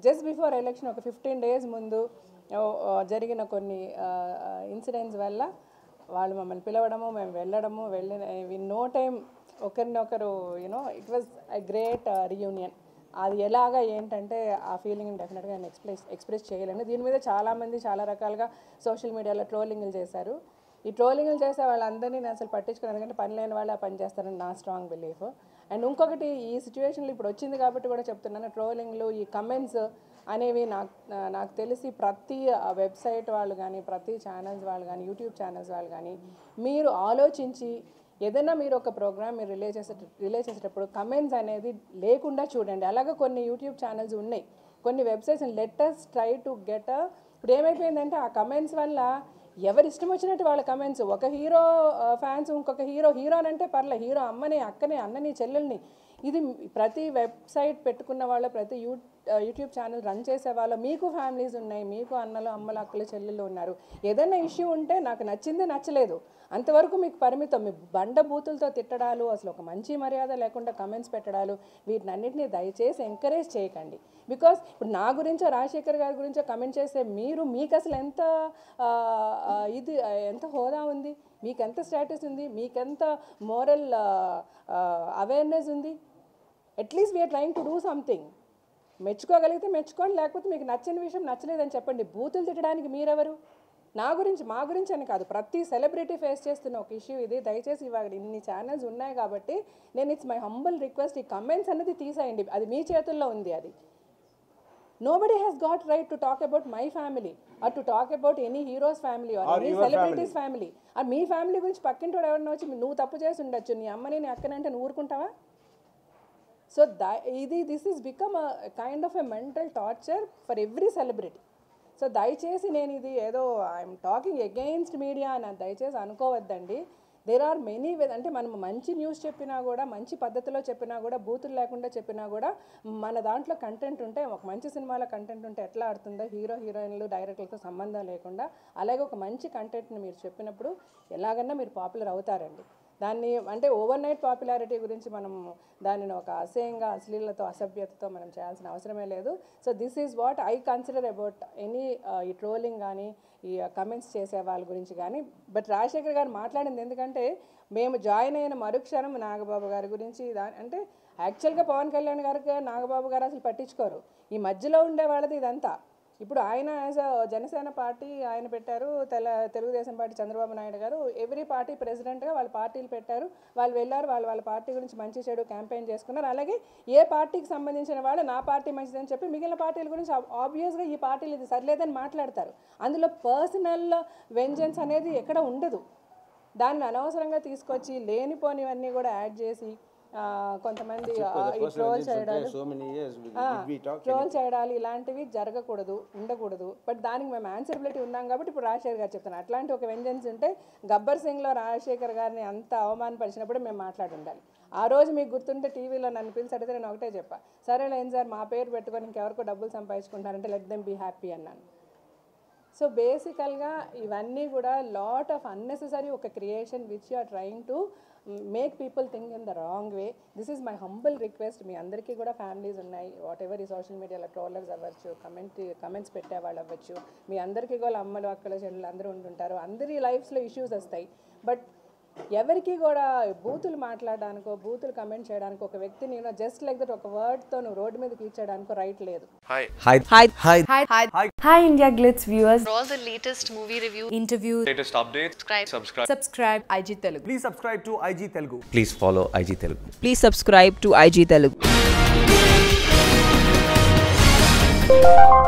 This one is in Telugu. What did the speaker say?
జస్ట్ బిఫోర్ ఎలక్షన్ ఒక ఫిఫ్టీన్ డేస్ ముందు ఓ, ఓ, జరిగిన కొన్ని ఇన్సిడెంట్స్ వల్ల వాళ్ళు మమ్మల్ని పిలవడము మేము వెళ్ళడము వెళ్ళిన ఇన్ నో టైం ఒకరినొకరు you know it was a great reunion అది ఎలాగా ఏంటంటే ఆ ఫీలింగ్ డెఫినెట్గా నేను ఎక్స్ప్రెస్ ఎక్స్ప్రెస్ చేయలేను దీని మీద చాలామంది చాలా రకాలుగా సోషల్ మీడియాలో ట్రోలింగ్లు చేశారు ఈ ట్రోలింగ్లు చేసే వాళ్ళందరినీ నేను అసలు పట్టించుకుని ఎందుకంటే పని లేని వాళ్ళు ఆ పని చేస్తారని నా స్ట్రాంగ్ బిలీఫ్ అండ్ ఇంకొకటి ఈ సిచ్యువేషన్లో ఇప్పుడు వచ్చింది కాబట్టి కూడా చెప్తున్నాను ట్రోలింగ్లు ఈ కమెంట్స్ అనేవి నాకు నాకు తెలిసి ప్రతి వెబ్సైట్ వాళ్ళు కానీ ప్రతి ఛానల్స్ వాళ్ళు కానీ యూట్యూబ్ ఛానల్స్ వాళ్ళు కానీ మీరు ఆలోచించి ఏదైనా మీరు ఒక ప్రోగ్రామ్ మీరు రిలే చేసే రిలే చేసేటప్పుడు కమెంట్స్ అనేది లేకుండా చూడండి అలాగే కొన్ని యూట్యూబ్ ఛానల్స్ ఉన్నాయి కొన్ని websites letters try to get ఇప్పుడు ఏమైపోయిందంటే ఆ కమెంట్స్ వల్ల ఎవరి ఇష్టం వచ్చినట్టు వాళ్ళ కమెంట్స్ ఒక హీరో ఫ్యాన్స్ ఇంకొక హీరో హీరో అంటే పర్లే హీరో అమ్మని అక్కని అన్నని చెల్లెల్ని ఇది ప్రతి వెబ్సైట్ పెట్టుకున్న వాళ్ళు ప్రతి యూ యూట్యూబ్ ఛానల్ రన్ చేసే వాళ్ళు మీకు ఫ్యామిలీస్ ఉన్నాయి మీకు అన్నలు అమ్మలు అక్కలు చెల్లెళ్ళు ఉన్నారు ఏదైనా ఇష్యూ ఉంటే నాకు నచ్చింది నచ్చలేదు అంతవరకు మీకు పరిమితం మీ బండ బూతులతో తిట్టడాలు అసలు ఒక మంచి మర్యాద లేకుండా కమెంట్స్ పెట్టడాలు వీటినన్నింటినీ దయచేసి ఎంకరేజ్ చేయకండి బికాస్ ఇప్పుడు నా గురించో రాజశేఖర్ గారి గురించో కమెంట్ చేసే మీరు మీకు అసలు ఎంత ఆ, ఆ, ఇది ఆ, ఎంత హోదా ఉంది మీకు ఎంత స్టేటస్ ఉంది మీకెంత మోరల్ అవేర్నెస్ ఉంది at least we are trying to do something మెచ్చుకోగలిగితే మెచ్చుకోండి లేకపోతే మీకు నచ్చని విషయం నచ్చలేదని చెప్పండి బూతులు తిట్టడానికి మీరెవరు నా గురించి మా గురించి అని కాదు ప్రతి సెలబ్రిటీ ఫేస్ చేస్తున్న ఒక ఇష్యూ ఇది దయచేసి ఇవాళ ఇన్ని ఛానల్స్ ఉన్నాయి కాబట్టి నేను ఇట్స్ మై హంబుల్ రిక్వెస్ట్ ఈ కమెంట్స్ అనేది తీసేయండి అది మీ చేతుల్లో ఉంది అది nobody has got right to talk about my family or to talk about any heroes family or any celebrities family ఆ మీ ఫ్యామిలీ గురించి పక్కింటోడు ఎవరైనా వచ్చి నువ్వు తప్పు చేసి ఉండొచ్చు నీ అమ్మని నీ అక్కనంటే నువ్వు ఊరుకుంటావా సో దా ఇది this is become a kind of a mental torture for every celebrity so దయచేసి నేను ఇది ఏదో ఐఎమ్ టాకింగ్ అగెయిన్స్ట్ మీడియా అని దయచేసి అనుకోవద్దండి దేర్ ఆర్ మెనీ వే అంటే మనం మంచి న్యూస్ చెప్పినా కూడా మంచి పద్ధతిలో చెప్పినా కూడా బూతులు లేకుండా చెప్పినా కూడా మన దాంట్లో కంటెంట్ ఉంటే ఒక మంచి సినిమాలో కంటెంట్ ఉంటే ఎట్లా ఆడుతుందో హీరో హీరోయిన్లు డైరెక్టర్లతో సంబంధం లేకుండా అలాగే ఒక మంచి కంటెంట్ని మీరు చెప్పినప్పుడు ఎలాగన్నా మీరు పాపులర్ అవుతారండి దాన్ని అంటే ఓవర్ నైట్ పాపులారిటీ గురించి మనం దానిని ఒక అసహ్యంగా అశ్లీలతో అసభ్యతతో మనం చేయాల్సిన అవసరమే లేదు so this is what I consider about any ఈ ట్రోలింగ్ కానీ ఈ కమెంట్స్ చేసే వాళ్ళ గురించి కానీ బట్ రాజశేఖర్ గారు మాట్లాడింది ఎందుకంటే మేము జాయిన్ అయిన మరుక్షణం నాగబాబు గారి గురించి దా అంటే యాక్చువల్గా పవన్ కళ్యాణ్ గారికి నాగబాబు గారు అసలు పట్టించుకోరు ఈ మధ్యలో ఉండే వాళ్ళది ఇదంతా ఇప్పుడు ఆయన యాజ్ అ జనసేన పార్టీ ఆయన పెట్టారు తెల తెలుగుదేశం పార్టీ చంద్రబాబు నాయుడు గారు ఎవ్రీ పార్టీ ప్రెసిడెంట్గా వాళ్ళ పార్టీలు పెట్టారు వాళ్ళు వెళ్ళారు వాళ్ళు వాళ్ళ పార్టీ గురించి మంచి చెడు క్యాంపెయిన్ చేసుకున్నారు అలాగే ఏ పార్టీకి సంబంధించిన వాళ్ళు నా పార్టీ మంచిదని చెప్పి మిగిలిన పార్టీల గురించి ఆబ్వియస్గా ఈ పార్టీలు ఇది సరిలేదని మాట్లాడతారు అందులో పర్సనల్ వెంజన్స్ అనేది ఎక్కడ ఉండదు దాన్ని అనవసరంగా తీసుకొచ్చి లేనిపోనివన్నీ కూడా యాడ్ చేసి ఆ, కొంతమంది ట్రోల్ చేయడాలు so many years we, ఆ, did we talk ట్రోల్ చేయడాలు ఇలాంటివి జరగకూడదు ఉండకూడదు బట్ దానికి మేము ఆన్సరబిలిటీ ఉన్నాం కాబట్టి ఇప్పుడు రాజశేఖర్ గారు చెప్తాను అట్లాంటి ఒక వెంజెన్స్ ఉంటే గబ్బర్ సింగ్లో రాజశేఖర్ గారిని అంత అవమానపరిచినప్పుడు మేము మాట్లాడి ఉండాలి ఆ రోజు మీకు గుర్తుంటే టీవీలో నన్ను పిలిచి అడిగితే నేను ఒకటే చెప్పా సరే లేని సార్ మా పేరు పెట్టుకొని ఇంకెవరికో డబ్బులు సంపాదించుకుంటారంటే లెట్ దెమ్ బీ హ్యాపీ అన్నాను సో బేసికల్గా ఇవన్నీ కూడా లాట్ ఆఫ్ అన్నెసెసరీ ఒక creation which you are trying to make people think in the wrong way this is my humble request మీ అందరికీ కూడా ఫ్యామిలీస్ ఉన్నాయి వాట్ ఎవర్ ఈ సోషల్ మీడియాలో ట్రోలర్స్ అవ్వచ్చు కమెంట్ కమెంట్స్ పెట్టేవాళ్ళు అవ్వచ్చు మీ అందరికీ కూడా అమ్మలు అక్కలు చెల్లెలు అందరూ ఉంటుంటారు అందరి లైఫ్స్లో ఇష్యూస్ వస్తాయి బట్ ఎవరికి కూడా బూతులు మాట్లాడడానికో బూతులు కమెంట్ చేయడానికి ఒక వ్యక్తిని జస్ట్ లైక్ దట్ ఒక వర్డ్తో నువ్వు రోడ్డు మీద కీర్చడానికో రైట్ లేదు Hi. Hi. Hi. Hi. Hi. Hi. Hi, India Glitz viewers. For all the latest movie reviews, Interview. Latest updates. subscribe. Subscribe. Subscribe IG Telugu. Please subscribe to IG Telugu. Please follow IG Telugu. Please subscribe to IG Telugu.